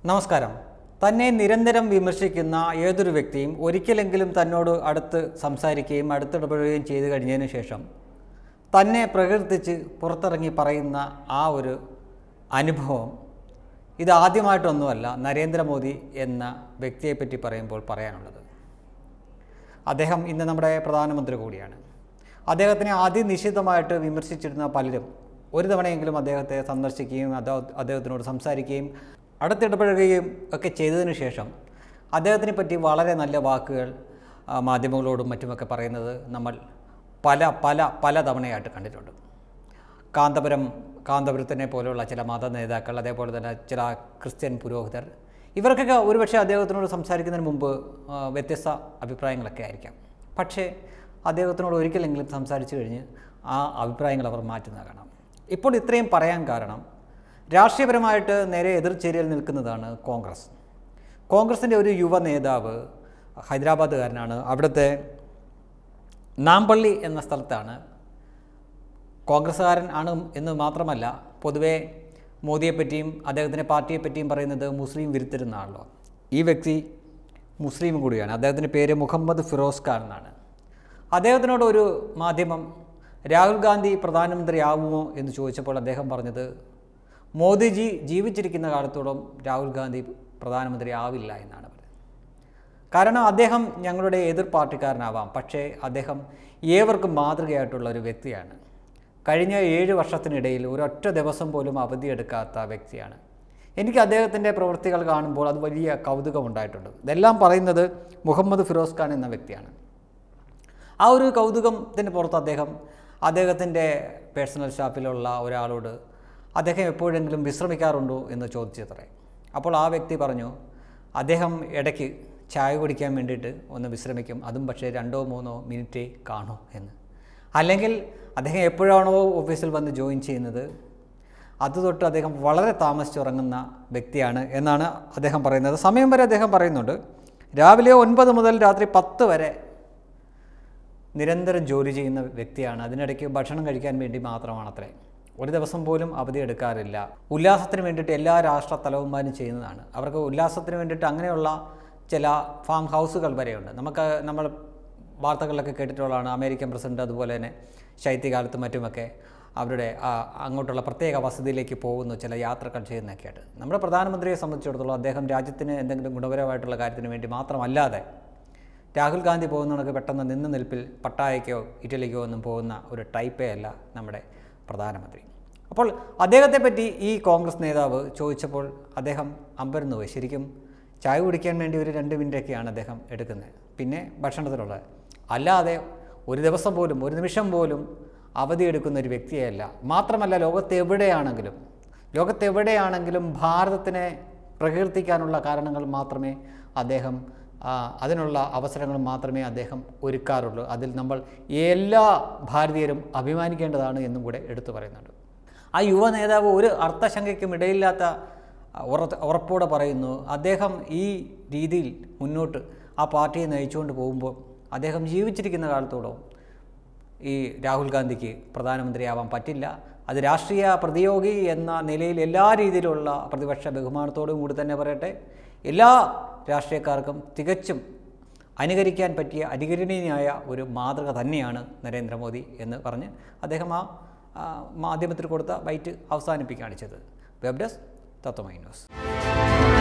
നമസ്കാരം തന്നെ നിരന്തരം വിമർശിക്കുന്ന ഏതൊരു വ്യക്തിയും ഒരിക്കലെങ്കിലും തന്നോട് അടുത്ത് സംസാരിക്കുകയും അടുത്തിടപെടുകയും ചെയ്തു കഴിഞ്ഞതിന് ശേഷം തന്നെ പ്രകീർത്തിച്ച് പുറത്തിറങ്ങി പറയുന്ന ആ ഒരു അനുഭവം ഇത് ആദ്യമായിട്ടൊന്നുമല്ല നരേന്ദ്രമോദി എന്ന വ്യക്തിയെപ്പറ്റി പറയുമ്പോൾ പറയാനുള്ളത് അദ്ദേഹം ഇന്ന് നമ്മുടെ പ്രധാനമന്ത്രി കൂടിയാണ് അദ്ദേഹത്തിനെ അതിനിശ്ചിതമായിട്ട് വിമർശിച്ചിരുന്ന പലരും ഒരു തവണയെങ്കിലും അദ്ദേഹത്തെ സന്ദർശിക്കുകയും അദ്ദേഹ- അദ്ദേഹത്തിനോട് സംസാരിക്കുകയും അടുത്തിടപഴകുകയും ഒക്കെ ചെയ്തതിനു ശേഷം അദ്ദേഹത്തിനെ പറ്റി വളരെ നല്ല വാക്കുകൾ ആ, മാധ്യമങ്ങളോടും മറ്റുമൊക്കെ പറയുന്നത് നമ്മൾ പല പല പല തവണയായിട്ട് കണ്ടിട്ടുണ്ട് കാന്തപുരം കാന്തപുരത്തിനെ പോലെയുള്ള ചില മത നേതാക്കൾ അതേപോലെ തന്നെ ചില ക്രിസ്ത്യൻ പുരോഹിതർ ഇവർക്കൊക്കെ ഒരുപക്ഷെ അദ്ദേഹത്തിനോട് സംസാരിക്കുന്നതിന് മുമ്പ് ആ, വ്യത്യസ്ത അഭിപ്രായങ്ങളൊക്കെ ആയിരിക്കാം പക്ഷേ അദ്ദേഹത്തിനോട് ഒരിക്കലെങ്കിലും സംസാരിച്ചു കഴിഞ്ഞ് ആ അഭിപ്രായങ്ങൾ അവർ മാറ്റുന്നത് കാണാം ഇപ്പോൾ ഇത്രയും പറയാൻ കാരണം രാഷ്ട്രീയപരമായിട്ട് നേരെ എതിർചേരിയിൽ നിൽക്കുന്നതാണ് കോൺഗ്രസ് കോൺഗ്രസിൻ്റെ ഒരു യുവ നേതാവ് ഹൈദരാബാദുകാരനാണ് അവിടുത്തെ നാമ്പള്ളി എന്ന സ്ഥലത്താണ് കോൺഗ്രസ്സുകാരൻ ആണ് എന്ന് മാത്രമല്ല പൊതുവേ മോദിയെപ്പറ്റിയും അദ്ദേഹത്തിൻ്റെ പാർട്ടിയെപ്പറ്റിയും പറയുന്നത് മുസ്ലിം വിരുദ്ധരെന്നാണല്ലോ ഈ വ്യക്തി മുസ്ലിം കൂടിയാണ് അദ്ദേഹത്തിൻ്റെ പേര് മുഹമ്മദ് ഫിറോസ് ഖാൻ എന്നാണ് അദ്ദേഹത്തിനോട് ഒരു മാധ്യമം രാഹുൽ ഗാന്ധി പ്രധാനമന്ത്രിയാവുമോ എന്ന് ചോദിച്ചപ്പോൾ അദ്ദേഹം പറഞ്ഞത് മോദിജി ജീവിച്ചിരിക്കുന്ന കാലത്തോളം രാഹുൽ ഗാന്ധി പ്രധാനമന്ത്രി ആവില്ല എന്നാണ് പറഞ്ഞത് കാരണം അദ്ദേഹം ഞങ്ങളുടെ എതിർ പാർട്ടിക്കാരനാവാം പക്ഷേ അദ്ദേഹം ഏവർക്കും മാതൃകയായിട്ടുള്ള ഒരു വ്യക്തിയാണ് കഴിഞ്ഞ ഏഴ് വർഷത്തിനിടയിൽ ഒരൊറ്റ ദിവസം പോലും അവധിയെടുക്കാത്ത വ്യക്തിയാണ് എനിക്ക് അദ്ദേഹത്തിൻ്റെ പ്രവൃത്തികൾ കാണുമ്പോൾ അത് വലിയ കൗതുകമുണ്ടായിട്ടുണ്ട് ഇതെല്ലാം പറയുന്നത് മുഹമ്മദ് ഫിറോസ് ഖാൻ എന്ന വ്യക്തിയാണ് ആ ഒരു കൗതുകത്തിന് പുറത്ത് അദ്ദേഹം അദ്ദേഹത്തിൻ്റെ പേഴ്സണൽ സ്റ്റാഫിലുള്ള ഒരാളോട് അദ്ദേഹം എപ്പോഴെങ്കിലും വിശ്രമിക്കാറുണ്ടോ എന്ന് ചോദിച്ചത്രേ അപ്പോൾ ആ വ്യക്തി പറഞ്ഞു അദ്ദേഹം ഇടയ്ക്ക് ചായ കുടിക്കാൻ വേണ്ടിയിട്ട് ഒന്ന് വിശ്രമിക്കും അതും പക്ഷേ രണ്ടോ മൂന്നോ മിനിറ്റേ കാണൂ എന്ന് അല്ലെങ്കിൽ അദ്ദേഹം എപ്പോഴാണോ ഓഫീസിൽ വന്ന് ജോയിൻ ചെയ്യുന്നത് അത് തൊട്ട് അദ്ദേഹം വളരെ താമസിച്ചുറങ്ങുന്ന വ്യക്തിയാണ് എന്നാണ് അദ്ദേഹം പറയുന്നത് സമയം വരെ അദ്ദേഹം പറയുന്നുണ്ട് രാവിലെ ഒൻപത് മുതൽ രാത്രി പത്ത് വരെ നിരന്തരം ജോലി ചെയ്യുന്ന വ്യക്തിയാണ് അതിനിടയ്ക്ക് ഭക്ഷണം കഴിക്കാൻ വേണ്ടി മാത്രമാണത്രേ ഒരു ദിവസം പോലും അവധി എടുക്കാറില്ല ഉല്ലാസത്തിന് വേണ്ടിയിട്ട് എല്ലാ രാഷ്ട്ര തലവന്മാരും ചെയ്യുന്നതാണ് അവർക്ക് ഉല്ലാസത്തിന് വേണ്ടിയിട്ട് അങ്ങനെയുള്ള ചില ഫാം ഹൗസുകൾ വരെയുണ്ട് നമുക്ക് നമ്മൾ വാർത്തകളിലൊക്കെ കേട്ടിട്ടുള്ളതാണ് അമേരിക്കൻ പ്രസിഡന്റ് അതുപോലെ തന്നെ ശൈത്യകാലത്തും മറ്റുമൊക്കെ അവരുടെ ആ, അങ്ങോട്ടുള്ള പ്രത്യേക വസതിയിലേക്ക് പോകുന്നു ചില യാത്രകൾ ചെയ്യുന്നതൊക്കെയായിട്ട് നമ്മുടെ പ്രധാനമന്ത്രിയെ സംബന്ധിച്ചിടത്തോളം അദ്ദേഹം രാജ്യത്തിന് എന്തെങ്കിലും ഗുണപരമായിട്ടുള്ള കാര്യത്തിന് വേണ്ടി മാത്രമല്ലാതെ രാഹുൽ ഗാന്ധി പോകുന്നവർക്ക് പെട്ടെന്ന് നിന്ന് നിൽപ്പിൽ പട്ടായക്കോ ഇറ്റലിക്കോ ഒന്നും പോകുന്ന ഒരു ടൈപ്പേ അല്ല നമ്മുടെ പ്രധാനമന്ത്രി അപ്പോൾ അദ്ദേഹത്തെ പറ്റി ഈ കോൺഗ്രസ് നേതാവ് ചോദിച്ചപ്പോൾ അദ്ദേഹം അമ്പരന്ന് പോയി ശരിക്കും ചായ കുടിക്കാൻ വേണ്ടി ഒരു രണ്ട് മിനിറ്റൊക്കെയാണ് അദ്ദേഹം എടുക്കുന്നത് പിന്നെ ഭക്ഷണത്തിലുള്ളത് അല്ലാതെ ഒരു ദിവസം പോലും ഒരു നിമിഷം പോലും അവധി എടുക്കുന്ന ഒരു വ്യക്തിയല്ല മാത്രമല്ല ലോകത്തെവിടെയാണെങ്കിലും ലോകത്തെവിടെയാണെങ്കിലും ഭാരതത്തിനെ പ്രകീർത്തിക്കാനുള്ള കാരണങ്ങൾ മാത്രമേ അദ്ദേഹം ആ, അതിനുള്ള അവസരങ്ങൾ മാത്രമേ അദ്ദേഹം ഒരുക്കാറുള്ളൂ അതിൽ നമ്മൾ എല്ലാ ഭാരതീയരും അഭിമാനിക്കേണ്ടതാണ് എന്നും കൂടെ എടുത്തു പറയുന്നുണ്ട് ആ യുവ നേതാവ് ഒരു അർത്ഥശങ്കയ്ക്കും ഇടയില്ലാത്ത ഉറ- ഉറപ്പോടെ പറയുന്നു അദ്ദേഹം ഈ രീതിയിൽ മുന്നോട്ട് ആ പാർട്ടിയെ നയിച്ചുകൊണ്ട് പോകുമ്പോൾ അദ്ദേഹം ജീവിച്ചിരിക്കുന്ന കാലത്തോളം ഈ രാഹുൽ ഗാന്ധിക്ക് പ്രധാനമന്ത്രിയാവാൻ പറ്റില്ല അത് രാഷ്ട്രീയ പ്രതിയോഗി എന്ന നിലയിൽ എല്ലാ രീതിയിലുള്ള പ്രതിപക്ഷ ബഹുമാനത്തോടും കൂടി തന്നെ പറയട്ടെ എല്ലാ രാഷ്ട്രീയക്കാർക്കും തികച്ചും അനുകരിക്കാൻ പറ്റിയ അനുകരണീയനായ ഒരു മാതൃക തന്നെയാണ് നരേന്ദ്രമോദി എന്ന് പറഞ്ഞ് അദ്ദേഹം ആ ആ, മാധ്യമത്തിൽ കൊടുത്ത ബൈറ്റ് അവസാനിപ്പിക്കുകയാണ് ചെയ്തത് വെബ് ഡെസ്ക് തത്വമൈ ന്യൂസ്